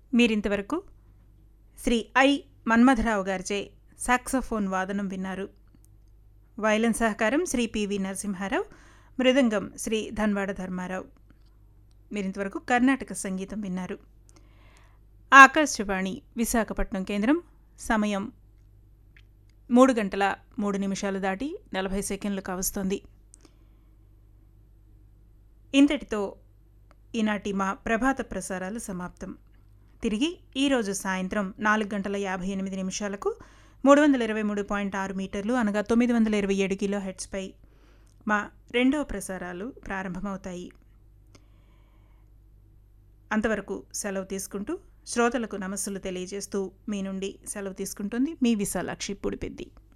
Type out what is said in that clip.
మీరింతవరకు శ్రీ ఐ మన్మథరావు గారిచే సాక్సోఫోన్ వాదనం విన్నారు వైలన్ సహకారం శ్రీ పివి నరసింహారావు మృదంగం శ్రీ ధన్వాడ ధర్మారావు మీరింతవరకు కర్ణాటక సంగీతం విన్నారు ఆకాశవాణి విశాఖపట్నం కేంద్రం సమయం మూడు గంటల మూడు నిమిషాలు దాటి నలభై సెకండ్లు కావస్తోంది ఇంతటితో ఈనాటి మా ప్రభాత ప్రసారాలు సమాప్తం తిరిగి ఈరోజు సాయంత్రం నాలుగు గంటల యాభై ఎనిమిది నిమిషాలకు మూడు వందల ఇరవై మూడు పాయింట్ ఆరు మీటర్లు అనగా తొమ్మిది వందల ఇరవై ఏడు కిలో హెడ్స్పై మా రెండవ ప్రసారాలు ప్రారంభమవుతాయి అంతవరకు సెలవు తీసుకుంటూ శ్రోతలకు నమస్సులు తెలియజేస్తూ మీ నుండి సెలవు తీసుకుంటుంది మీ విశాలాక్షి పుడిపెద్ది